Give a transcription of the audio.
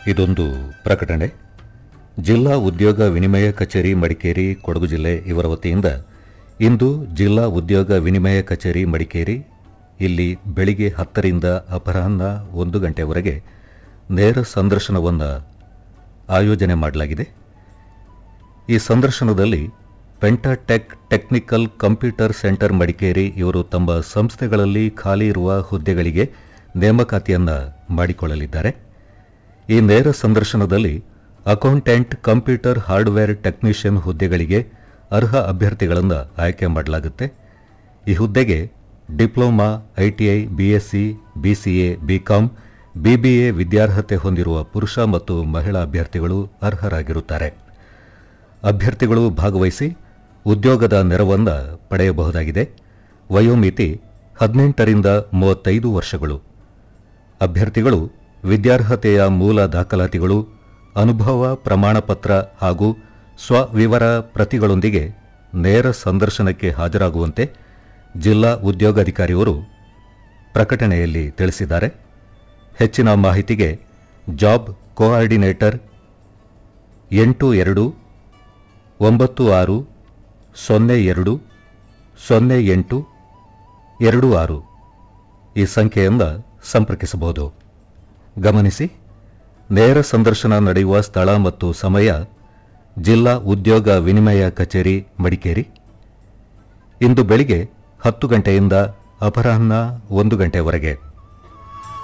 ಇದೊಂದು ಪ್ರಕಟಣೆ ಜಿಲ್ಲಾ ಉದ್ಯೋಗ ವಿನಿಮಯ ಕಚೇರಿ ಮಡಿಕೇರಿ ಕೊಡಗು ಜಿಲ್ಲೆ ಇವರ ವತಿಯಿಂದ ಇಂದು ಜಿಲ್ಲಾ ಉದ್ಯೋಗ ವಿನಿಮಯ ಕಚೇರಿ ಮಡಿಕೇರಿ ಇಲ್ಲಿ ಬೆಳಿಗ್ಗೆ ಹತ್ತರಿಂದ ಅಪರಾಹ್ನ ಒಂದು ಗಂಟೆವರೆಗೆ ನೇರ ಸಂದರ್ಶನವನ್ನು ಆಯೋಜನೆ ಮಾಡಲಾಗಿದೆ ಈ ಸಂದರ್ಶನದಲ್ಲಿ Pentatech technical computer centre Madikeri ಇವರು ತಮ್ಮ ಸಂಸ್ಥೆಗಳಲ್ಲಿ ಖಾಲಿ ಇರುವ ಹುದ್ದೆಗಳಿಗೆ ನೇಮಕಾತಿಯನ್ನು ಮಾಡಿಕೊಳ್ಳಲಿದ್ದಾರೆ ಈ ನೇರ ಸಂದರ್ಶನದಲ್ಲಿ ಅಕೌಂಟೆಂಟ್ ಕಂಪ್ಯೂಟರ್ ಹಾರ್ಡ್ವೇರ್ ಟೆಕ್ನಿಷಿಯನ್ ಹುದ್ದೆಗಳಿಗೆ ಅರ್ಹ ಅಭ್ಯರ್ಥಿಗಳನ್ನು ಆಯ್ಕೆ ಮಾಡಲಾಗುತ್ತೆ ಈ ಹುದ್ದೆಗೆ diploma ITI BSc BCA BCom BBA ವಿದ್ಯಾರ್ಹತೆ ಹೊಂದಿರುವ ಪುರುಷ ಮತ್ತು ಮಹಿಳಾ ಅಭ್ಯರ್ಥಿಗಳು ಅರ್ಹರಾಗಿರುತ್ತಾರೆ ಅಭ್ಯರ್ಥಿಗಳು ಭಾಗವಹಿಸಿ ಉದ್ಯೋಗದ ನೆರವನ್ನು ಪಡೆಯಬಹುದಾಗಿದೆ ವಯೋಮಿತಿ ಹದಿನೆಂಟರಿಂದ ಮೂವತ್ತೈದು ವರ್ಷಗಳು ಅಭ್ಯರ್ಥಿಗಳು ವಿದ್ಯಾರ್ಹತೆಯ ಮೂಲ ದಾಖಲಾತಿಗಳು ಅನುಭವ ಪ್ರಮಾಣಪತ್ರ ಹಾಗೂ ಸ್ವವಿವರ ಪ್ರತಿಗಳೊಂದಿಗೆ ನೇರ ಸಂದರ್ಶನಕ್ಕೆ ಹಾಜರಾಗುವಂತೆ ಜಿಲ್ಲಾ ಉದ್ಯೋಗಾಧಿಕಾರಿಯವರು ಪ್ರಕಟಣೆಯಲ್ಲಿ ತಿಳಿಸಿದ್ದಾರೆ ಹೆಚ್ಚಿನ ಮಾಹಿತಿಗೆ ಜಾಬ್ ಕೋಆರ್ಡಿನೇಟರ್ ಎಂಟು ಎರಡು ಒಂಬತ್ತು ಆರು ಸೊನ್ನೆ ಎರಡು ಸೊನ್ನೆ ಎಂಟು ಎರಡು ಆರು ಈ ಸಂಖ್ಯೆಯಿಂದ ಸಂಪರ್ಕಿಸಬಹುದು ಗಮನಿಸಿ ನೇರ ಸಂದರ್ಶನ ನಡೆಯುವ ಸ್ಥಳ ಮತ್ತು ಸಮಯ ಜಿಲ್ಲಾ ಉದ್ಯೋಗ ವಿನಿಮಯ ಕಚೇರಿ ಮಡಿಕೇರಿ ಇಂದು ಬೆಳಿಗ್ಗೆ ಹತ್ತು ಗಂಟೆಯಿಂದ ಅಪರಾಹ್ನ ಒಂದು ಗಂಟೆವರೆಗೆ